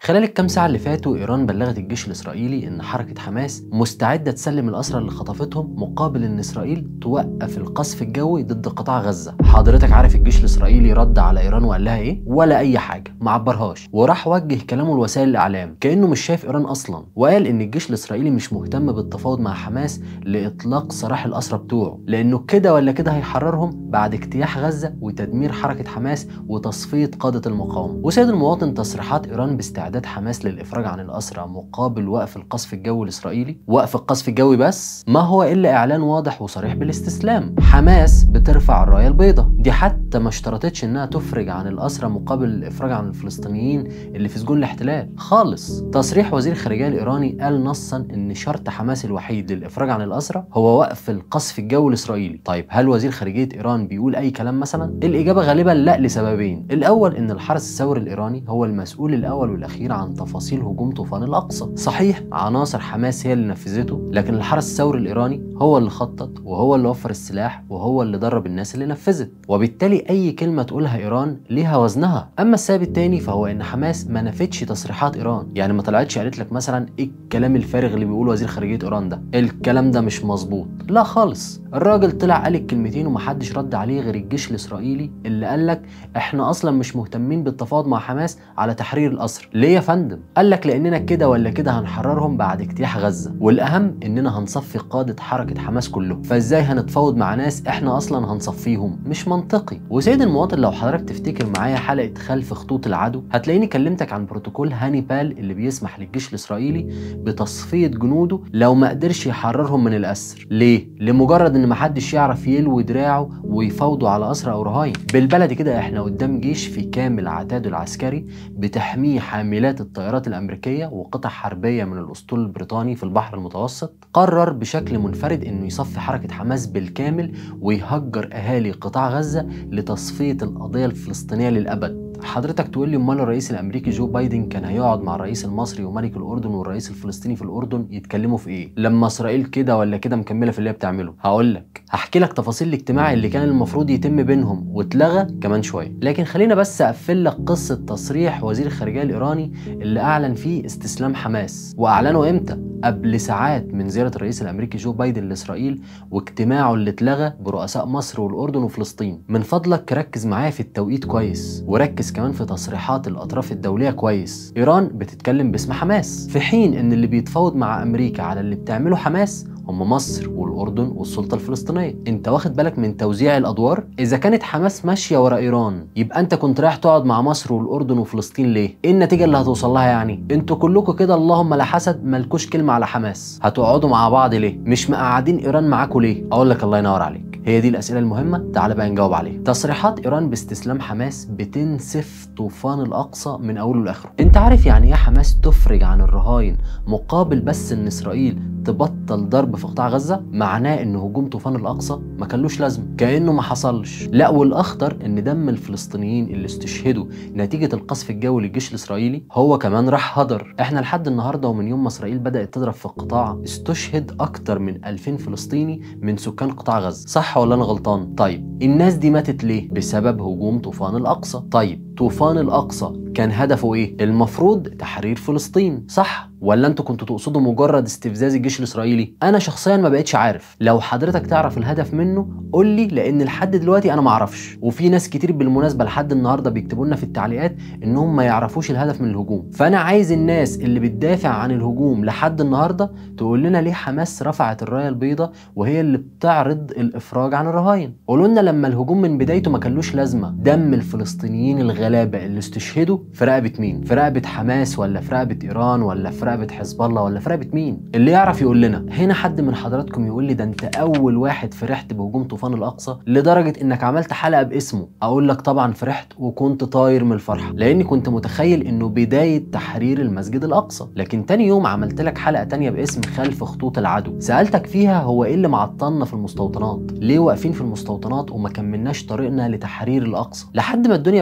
خلال الكام ساعة اللي فاتوا إيران بلغت الجيش الإسرائيلي إن حركة حماس مستعدة تسلم الأسرى اللي خطفتهم مقابل إن إسرائيل توقف القصف الجوي ضد قطاع غزة. حضرتك عارف الجيش الإسرائيلي رد على إيران وقال لها إيه؟ ولا أي حاجة، ما عبرهاش، وراح وجه كلامه لوسائل الإعلام كأنه مش شايف إيران أصلا، وقال إن الجيش الإسرائيلي مش مهتم بالتفاوض مع حماس لإطلاق سراح الأسرى بتوعه، لأنه كده ولا كده هيحررهم بعد اجتياح غزة وتدمير حركة حماس وتصفية قادة المقاومة. وسيد المواطن تصريحات إيران باستعداد استعداد حماس للإفراج عن الأسرى مقابل وقف القصف الجوي الإسرائيلي وقف القصف الجوي بس ما هو إلا إعلان واضح وصريح بالاستسلام حماس بترفع الراية البيضاء دي حتى ما اشترطتش إنها تفرج عن الأسرى مقابل الإفراج عن الفلسطينيين اللي في سجون الاحتلال خالص تصريح وزير الخارجية الإيراني قال نصا إن شرط حماس الوحيد للإفراج عن الأسرى هو وقف القصف الجوي الإسرائيلي طيب هل وزير خارجية إيران بيقول أي كلام مثلا الإجابة غالبا لا لسببين الأول إن الحرس الثوري الإيراني هو المسؤول الأول والأخير عن تفاصيل هجوم طوفان الأقصى صحيح عناصر حماس هي اللي نفذته لكن الحرس الثوري الإيراني هو اللي خطط وهو اللي وفر السلاح وهو اللي درب الناس اللي نفذت وبالتالي أي كلمة تقولها إيران ليها وزنها أما السبب الثاني فهو إن حماس ما نفتش تصريحات إيران يعني ما طلعتش قالت لك مثلا إيه الكلام الفارغ اللي بيقوله وزير خارجية إيران ده الكلام ده مش مظبوط لا خالص الراجل طلع قال الكلمتين ومحدش رد عليه غير الجيش الإسرائيلي اللي قال لك إحنا أصلا مش مهتمين بالتفاوض مع حماس على تحرير الأسر ليه يا فندم قال لك لاننا كده ولا كده هنحررهم بعد اجتياح غزه والاهم اننا هنصفي قاده حركه حماس كلهم فازاي هنتفاوض مع ناس احنا اصلا هنصفيهم مش منطقي وسيد المواطن لو حضرتك تفتكر معايا حلقه خلف خطوط العدو هتلاقيني كلمتك عن بروتوكول هانيبال اللي بيسمح للجيش الاسرائيلي بتصفيه جنوده لو ما قدرش يحررهم من الاسر ليه لمجرد ان محدش يعرف يلوي دراعه ويفاوضوا على اسرى او رهاين بالبلدي كده احنا قدام جيش في كامل عتاده العسكري بتحميه حاملات الطيارات الأمريكية وقطع حربية من الأسطول البريطاني في البحر المتوسط قرر بشكل منفرد أنه يصفي حركة حماس بالكامل ويهجر أهالي قطاع غزة لتصفية القضية الفلسطينية للأبد حضرتك تقول لي امال الرئيس الامريكي جو بايدن كان هيقعد مع الرئيس المصري وملك الاردن والرئيس الفلسطيني في الاردن يتكلموا في ايه لما اسرائيل كده ولا كده مكمله في اللي هي بتعمله هقول لك هحكي لك تفاصيل الاجتماع اللي كان المفروض يتم بينهم واتلغى كمان شويه لكن خلينا بس اقفل لك قصه تصريح وزير الخارجيه الايراني اللي اعلن فيه استسلام حماس واعلنه امتى قبل ساعات من زياره الرئيس الامريكي جو بايدن لاسرائيل واجتماعه اللي اتلغى برؤساء مصر والاردن وفلسطين من فضلك ركز معايا في التوقيت كويس وركز كمان في تصريحات الاطراف الدوليه كويس ايران بتتكلم باسم حماس في حين ان اللي بيتفاوض مع امريكا على اللي بتعمله حماس هم مصر والاردن والسلطه الفلسطينيه انت واخد بالك من توزيع الادوار اذا كانت حماس ماشيه ورا ايران يبقى انت كنت رايح تقعد مع مصر والاردن وفلسطين ليه ايه النتيجه اللي هتوصل لها يعني انتوا كلكم كده اللهم لا حسد مالكوش كلمه على حماس هتقعدوا مع بعض ليه مش مقعدين ايران معاكوا ليه اقول لك الله ينور عليك هي دي الاسئله المهمه تعال بقى نجاوب عليها تصريحات ايران باستسلام حماس بتنسف طوفان الاقصى من اوله لاخره انت عارف يعني ايه حماس تفرج عن الرهاين مقابل بس ان اسرائيل تبطل ضرب في قطاع غزه معناه ان هجوم طوفان الاقصى ما كانلوش لازمه كانه ما حصلش لا والاخطر ان دم الفلسطينيين اللي استشهدوا نتيجه القصف الجوي للجيش الاسرائيلي هو كمان راح هدر احنا لحد النهارده ومن يوم ما اسرائيل بدات تضرب في القطاع استشهد اكتر من 2000 فلسطيني من سكان قطاع غزه صح ولا انا غلطان طيب الناس دي ماتت ليه بسبب هجوم طوفان الاقصى طيب طوفان الاقصى كان هدفه ايه المفروض تحرير فلسطين صح ولا انتوا كنتوا تقصدوا مجرد استفزاز الجيش الاسرائيلي انا شخصيا ما بقتش عارف لو حضرتك تعرف الهدف منه قول لي لان لحد دلوقتي انا ما اعرفش وفي ناس كتير بالمناسبه لحد النهارده بيكتبوا لنا في التعليقات انهم ما يعرفوش الهدف من الهجوم فانا عايز الناس اللي بتدافع عن الهجوم لحد النهارده تقول لنا ليه حماس رفعت الرايه البيضاء وهي اللي بتعرض الافراج عن الرهاين قولوا لنا لما الهجوم من بدايته ما كانلوش لازمه دم الفلسطينيين الغلابه اللي استشهدوا في رقبه مين في رقبه حماس ولا في رقبه ايران ولا في رقبه حزب الله ولا في رقبه مين اللي يعرف يقول لنا هنا حد من حضراتكم يقول لي ده انت اول واحد فرحت بهجوم طوفان الاقصى لدرجه انك عملت حلقه باسمه اقول لك طبعا فرحت وكنت طاير من الفرحه لاني كنت متخيل انه بدايه تحرير المسجد الاقصى لكن تاني يوم عملت لك حلقه تانية باسم خلف خطوط العدو سالتك فيها هو ايه اللي معطلنا في المستوطنات ليه واقفين في المستوطنات وما كملناش طريقنا لتحرير الاقصى لحد ما الدنيا بدات تبان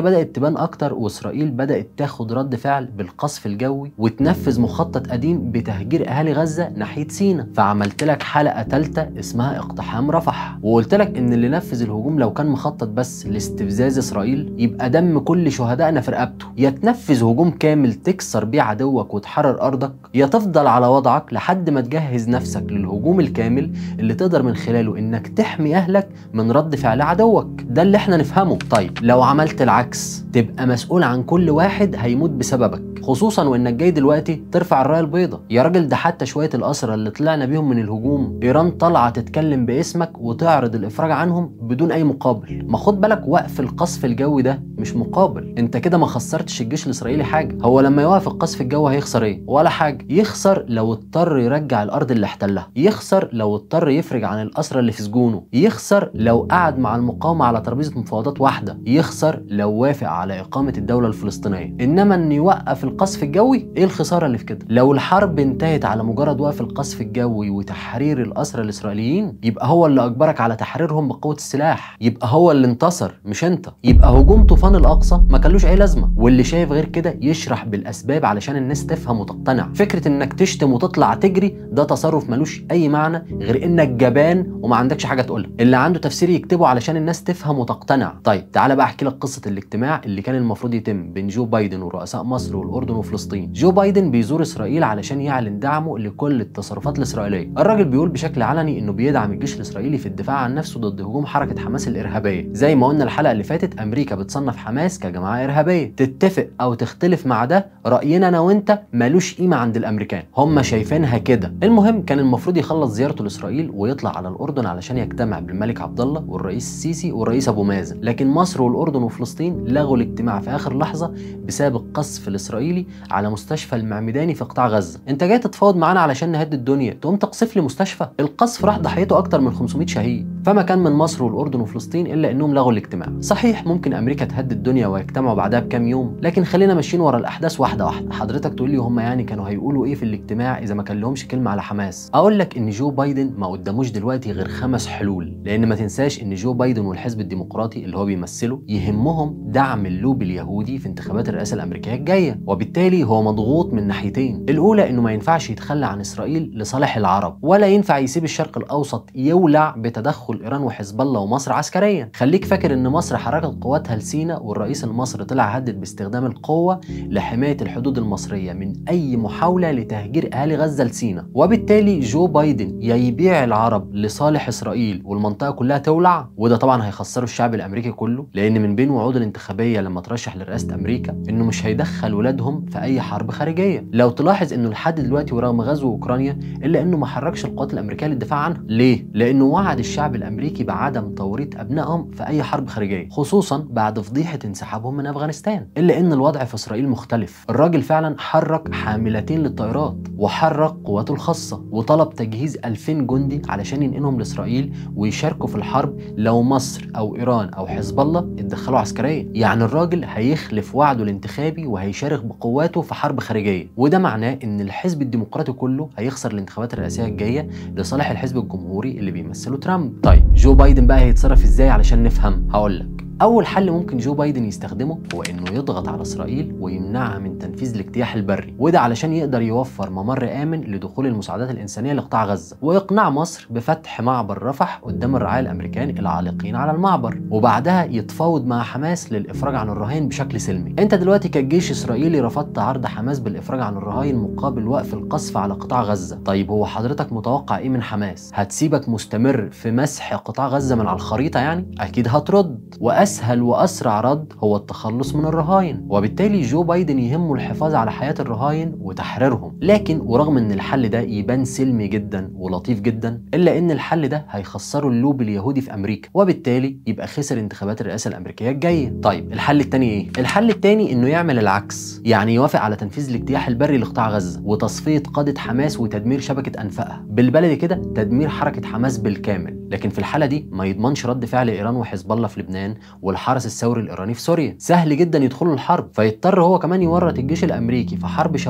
يبان اكتر واسرائيل بدات تاخد رد فعل بالقصف الجوي وتنفذ مخطط قديم بتهجير اهالي غزه ناحيه سينا فعملت لك حلقه ثالثه اسمها اقتحام رفح وقلت لك ان اللي نفذ الهجوم لو كان مخطط بس لاستفزاز اسرائيل يبقى دم كل شهدائنا في رقبته يا تنفذ هجوم كامل تكسر بيه عدوك وتحرر ارضك يا تفضل على وضعك لحد ما تجهز نفسك للهجوم الكامل اللي تقدر من خلاله انك تحمي اهلك من رد فعل عدوك ده اللي احنا نفهمه طيب لو عملت العكس تبقى مسؤول عن كل واحد هيموت بسببك خصوصا وانك جاي دلوقتي ترفع الرايه البيضاء يا راجل ده حتى شويه الاسرى اللي طلعنا بيهم من الهجوم ايران طالعه تتكلم باسمك وتعرض الافراج عنهم بدون اي مقابل ما خد بالك وقف القصف الجوي ده مش مقابل انت كده ما خسرتش الجيش الاسرائيلي حاجه هو لما يوقف القصف الجوي هيخسر ايه ولا حاجه يخسر لو اضطر يرجع الارض اللي احتلها يخسر لو اضطر يفرج عن الاسرى اللي في سجونه يخسر لو قعد مع المقاومه على ترابيزه مفاوضات واحده يخسر لو وافق على اقامه الدوله الفلسطينيه انما ان يوقف القصف الجوي ايه الخساره اللي في كده لو الحرب انتهت على مجرد وقف القصف الجوي وتحرير الاسرى الاسرائيليين يبقى هو اللي اجبرك على تحريرهم بقوه السلاح يبقى هو اللي انتصر مش انت يبقى هجوم طوفان الاقصى ما كانلوش اي لازمه واللي شايف غير كده يشرح بالاسباب علشان الناس تفهم وتقتنع فكره انك تشتم وتطلع تجري ده تصرف ملوش اي معنى غير انك جبان وما عندكش حاجه تقولها اللي عنده تفسير يكتبه علشان الناس تفهم وتقتنع طيب تعالى بقى احكي لك قصه الاجتماع اللي كان المفروض يتم بين جو بايدن ورؤساء مصر والاردن وفلسطين جو بايدن بيزور اسرائيل علشان يعلن دعمه لكل التصرفات الاسرائيليه الراجل بيقول بشكل علني انه بيدعم الجيش الاسرائيلي في الدفاع عن نفسه ضد هجوم حركه حماس الارهابيه زي ما قلنا الحلقه اللي فاتت امريكا بتصنف حماس كجماعه ارهابيه تتفق او تختلف مع ده راينا انا وانت ملوش قيمه عند الامريكان هم شايفينها كده المهم كان المفروض يخلص زيارته لاسرائيل ويطلع على الاردن علشان يجتمع بالملك عبد الله والرئيس السيسي والرئيس ابو مازن لكن مصر والاردن وفلسطين لغوا الاجتماع في اخر لحظه بسبب القصف الاسرائيلي على مستشفى المعمداني في قطاع غزه انت جاي تتفاوض معانا علشان نهدي الدنيا تقوم تقصف لي مستشفى القصف راح ضحيته اكتر من 500 شهيد فما كان من مصر والاردن وفلسطين الا انهم لغوا الاجتماع صحيح ممكن امريكا تهدي الدنيا ويجتمعوا بعدها بكام يوم لكن خلينا ماشيين ورا الاحداث واحده واحده حضرتك تقول لي هم يعني كانوا هيقولوا ايه في الاجتماع اذا ما كان لهمش كلمه على حماس اقول لك ان جو بايدن ما قداموش دلوقتي غير خمس حلول لان ما تنساش ان جو بايدن والحزب الديمقراطي اللي هو بيمثله يهمهم دعم اللوب اليهودي في انتخابات الرئاسه الامريكيه الجايه وبالتالي هو مضغوط من ناحيتين الاولى انه ما ينفعش يتخلى عن اسرائيل لصالح العرب ولا ينفع يسيب الشرق الاوسط يولع بتدخل ايران وحزب الله ومصر عسكريا خليك فاكر ان مصر حركت قواتها لسينا والرئيس المصري طلع هدد باستخدام القوه لحمايه الحدود المصريه من اي محاوله لتهجير اهالي غزه لسينا وبالتالي جو بايدن يا يبيع العرب لصالح اسرائيل والمنطقه كلها تولع وده طبعا هيخسره الشعب الامريكي كله لان من بين وعوده الانتخابيه لما ترشح لرئاسه امريكا انه مش هيدخل ولادهم في اي حرب خارجيه لو تلاحظ انه لحد دلوقتي ورغم غزو اوكرانيا الا انه ما حركش القوات الامريكيه للدفاع عنها ليه لانه وعد الشعب الامريكي بعدم توريط ابنائهم في اي حرب خارجيه خصوصا بعد فضيحه انسحابهم من افغانستان الا ان الوضع في اسرائيل مختلف الراجل فعلا حرك حاملتين للطائرات وحرك قواته الخاصه وطلب تجهيز 2000 جندي علشان ينقلهم لاسرائيل ويشاركوا في الحرب لو مصر او ايران او حزب الله اتدخلوا عسكريا يعني الراجل هيخلف وعده الانتخابي وهيشارك بقواته في حرب خارجيه وده معناه ان الحزب الديمقراطي كله هيخسر الانتخابات الرئاسيه الجايه لصالح الحزب الجمهوري اللي بيمثله ترامب طيب جو بايدن بقى هيتصرف ازاي علشان نفهم هقول لك أول حل ممكن جو بايدن يستخدمه هو إنه يضغط على إسرائيل ويمنعها من تنفيذ الاجتياح البري، وده علشان يقدر يوفر ممر آمن لدخول المساعدات الإنسانية لقطاع غزة، ويقنع مصر بفتح معبر رفح قدام الرعايا الأمريكان العالقين على المعبر، وبعدها يتفاوض مع حماس للإفراج عن الرهائن بشكل سلمي. أنت دلوقتي كجيش إسرائيلي رفضت عرض حماس بالإفراج عن الرهائن مقابل وقف القصف على قطاع غزة، طيب هو حضرتك متوقع إيه من حماس؟ هتسيبك مستمر في مسح قطاع غزة من على الخريطة يعني؟ أكيد هترد، وأسهل وأسرع رد هو التخلص من الرهاين وبالتالي جو بايدن يهمه الحفاظ على حياة الرهاين وتحريرهم لكن ورغم ان الحل ده يبان سلمي جدا ولطيف جدا الا ان الحل ده هيخسره اللوب اليهودي في امريكا وبالتالي يبقى خسر انتخابات الرئاسة الامريكية الجاية طيب الحل التاني ايه الحل التاني انه يعمل العكس يعني يوافق على تنفيذ الاجتياح البري لقطاع غزة وتصفية قادة حماس وتدمير شبكة انفائها بالبلدي كده تدمير حركة حماس بالكامل لكن في الحالة دي ما يضمنش رد فعل ايران وحزب الله في لبنان والحرس الثوري الايراني في سوريا سهل جدا يدخلوا الحرب فيضطر هو كمان يورط الجيش الامريكي في حرب شوارع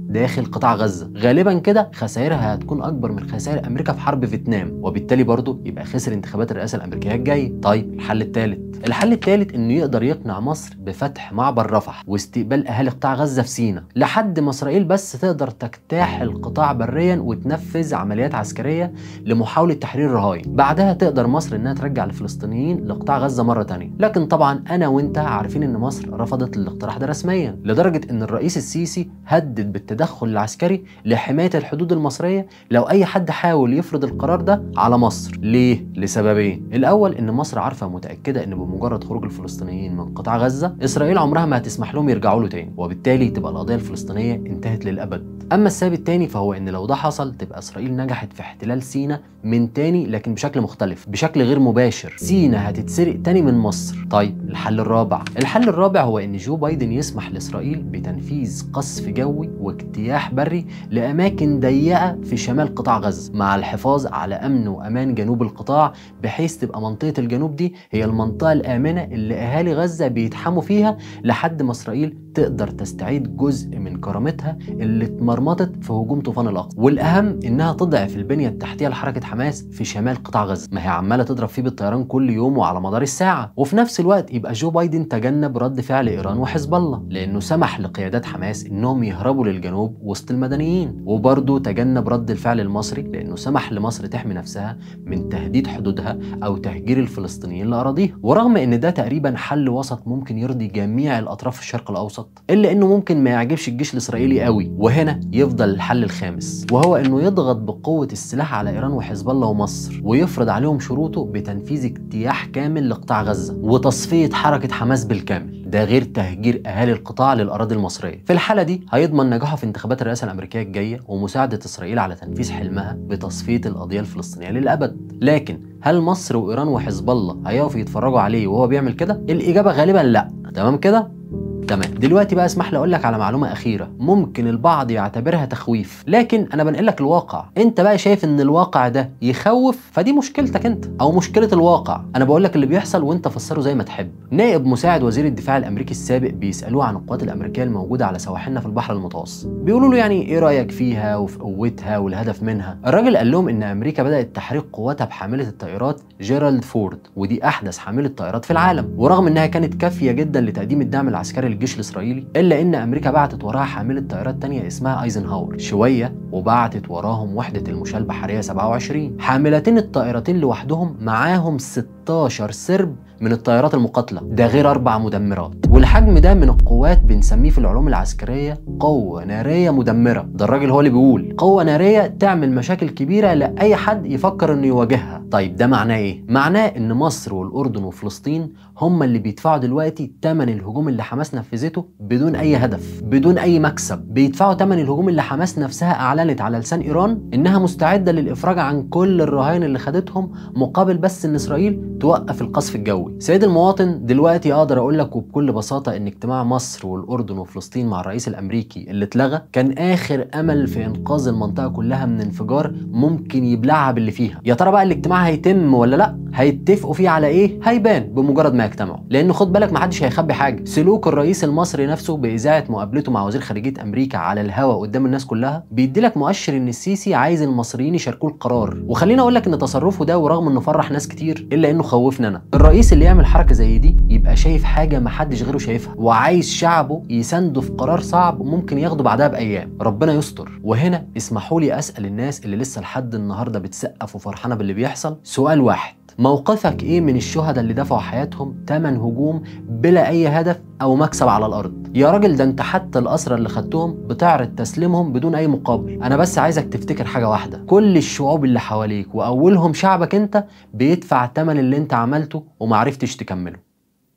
داخل قطاع غزه غالبا كده خسائرها هتكون اكبر من خسائر امريكا في حرب فيتنام وبالتالي برضه يبقى خسر انتخابات الرئاسه الامريكيه الجايه طيب الحل الثالث الحل الثالث انه يقدر يقنع مصر بفتح معبر رفح واستقبال اهالي قطاع غزه في سيناء لحد ما اسرائيل بس تقدر تجتاح القطاع بريا وتنفذ عمليات عسكريه لمحاوله تحرير الرهاين بعدها تقدر مصر انها ترجع الفلسطينيين لقطاع غزه مره تانية لكن طبعا انا وانت عارفين ان مصر رفضت الاقتراح ده رسميا لدرجه ان الرئيس السيسي هدد بالتدخل العسكري لحمايه الحدود المصريه لو اي حد حاول يفرض القرار ده على مصر ليه لسببين الاول ان مصر عارفه متاكده ان بمجرد خروج الفلسطينيين من قطاع غزه اسرائيل عمرها ما هتسمح لهم يرجعوا له تاني وبالتالي تبقى القضيه الفلسطينيه انتهت للابد اما السبب التاني فهو ان لو ده حصل تبقى اسرائيل نجحت في احتلال سينا من تاني لكن بشكل مختلف بشكل غير مباشر سينا هتتسرق تاني من مصر طيب الحل الرابع الحل الرابع هو ان جو بايدن يسمح لاسرائيل بتنفيذ قصف جوي واجتياح بري لاماكن ضيقه في شمال قطاع غزه مع الحفاظ على امن وامان جنوب القطاع بحيث تبقى منطقه الجنوب دي هي المنطقه الامنه اللي اهالي غزه بيتحموا فيها لحد ما اسرائيل تقدر تستعيد جزء من كرامتها اللي اتمرمطت في هجوم طوفان الاقصى والاهم انها تضعف البنيه التحتيه لحركه حماس في شمال قطاع غزه ما هي عماله تضرب فيه بالطيران كل يوم وعلى مدار الساعه وفي نفس الوقت يبقى جو بايدن تجنب رد فعل ايران وحزب الله لانه سمح لقيادات حماس انهم يهربوا للجنوب وسط المدنيين وبرضه تجنب رد الفعل المصري لانه سمح لمصر تحمي نفسها من تهديد حدودها او تهجير الفلسطينيين لاراضيها ورغم ان ده تقريبا حل وسط ممكن يرضي جميع الاطراف في الشرق الاوسط الا انه ممكن ما يعجبش الجيش الاسرائيلي قوي وهنا يفضل الحل الخامس وهو انه يضغط بقوه السلاح على ايران وحزب الله ومصر ويفرض عليهم شروطه بتنفيذ اجتياح كامل لقطاع غزه وتصفيه حركه حماس بالكامل ده غير تهجير اهالي القطاع للاراضي المصريه في الحاله دي هيضمن نجاحه في انتخابات الرئاسه الامريكيه الجايه ومساعده اسرائيل على تنفيذ حلمها بتصفيه القضيه الفلسطينيه للابد لكن هل مصر وايران وحزب الله هيقفوا يتفرجوا عليه وهو بيعمل كده الاجابه غالبا لا تمام كده تمام دلوقتي بقى اسمح لي اقول لك على معلومه اخيره ممكن البعض يعتبرها تخويف لكن انا بنقل لك الواقع انت بقى شايف ان الواقع ده يخوف فدي مشكلتك انت او مشكله الواقع انا بقول لك اللي بيحصل وانت فسره زي ما تحب نائب مساعد وزير الدفاع الامريكي السابق بيسالوه عن القوات الامريكيه الموجوده على سواحلنا في البحر المتوسط بيقولوا له يعني ايه رايك فيها وفي قوتها والهدف منها الراجل قال لهم ان امريكا بدات تحريك قواتها بحامله الطائرات جيرالد فورد ودي احدث حامله طائرات في العالم ورغم انها كانت كافيه جدا لتقديم الدعم العسكري للجيش الاسرائيلي الا ان امريكا بعتت وراها حامله طائرات تانية اسمها ايزنهاور شويه وبعتت وراهم وحده المشاه البحريه 27 حاملتين الطائرتين لوحدهم معاهم 16 سرب من الطائرات المقاتله ده غير اربع مدمرات والحجم ده من القوات بنسميه في العلوم العسكريه قوه ناريه مدمره ده الراجل هو اللي بيقول قوه ناريه تعمل مشاكل كبيره لاي حد يفكر انه يواجهها طيب ده معناه ايه معناه ان مصر والاردن وفلسطين هم اللي بيدفعوا دلوقتي ثمن الهجوم اللي حماس نفذته بدون اي هدف بدون اي مكسب بيدفعوا ثمن الهجوم اللي حماس نفسها اعلنت على لسان ايران انها مستعده للافراج عن كل الرهائن اللي خدتهم مقابل بس ان اسرائيل توقف القصف الجوي سيد المواطن دلوقتي اقدر اقول لك وبكل بساطه ان اجتماع مصر والاردن وفلسطين مع الرئيس الامريكي اللي اتلغى كان اخر امل في انقاذ المنطقه كلها من انفجار ممكن يبلعها باللي فيها يا ترى بقى الاجتماع هيتم ولا لا هيتفقوا فيه على ايه هيبان بمجرد ما يجتمعوا لانه خد بالك محدش هيخبي حاجه سلوك الرئيس المصري نفسه باذاعه مقابلته مع وزير خارجيه امريكا على الهوا قدام الناس كلها بيدي لك مؤشر ان السيسي عايز المصريين يشاركوه القرار وخليني اقول لك ان تصرفه ده ورغم انه فرح ناس كتير الا انه خوفنا انا الرئيس اللي يعمل حركه زي دي يبقى شايف حاجه محدش غيره شايفها وعايز شعبه يسنده في قرار صعب ممكن ياخده بعدها بايام ربنا يستر وهنا اسمحوا لي اسال الناس اللي لسه لحد النهارده بتسقف وفرحانه باللي بيحصل سؤال واحد موقفك ايه من الشهداء اللي دفعوا حياتهم تمن هجوم بلا اي هدف او مكسب على الارض يا راجل ده انت حتى الاسرى اللي خدتهم بتعرض تسليمهم بدون اي مقابل انا بس عايزك تفتكر حاجه واحده كل الشعوب اللي حواليك واولهم شعبك انت بيدفع تمن اللي انت عملته ومعرفتش تكمله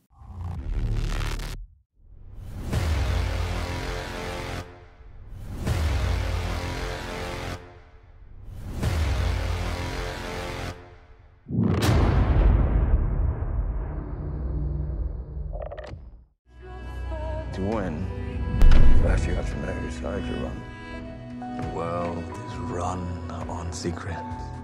To win, first you have to know whose side you're on. The world is run on secrets.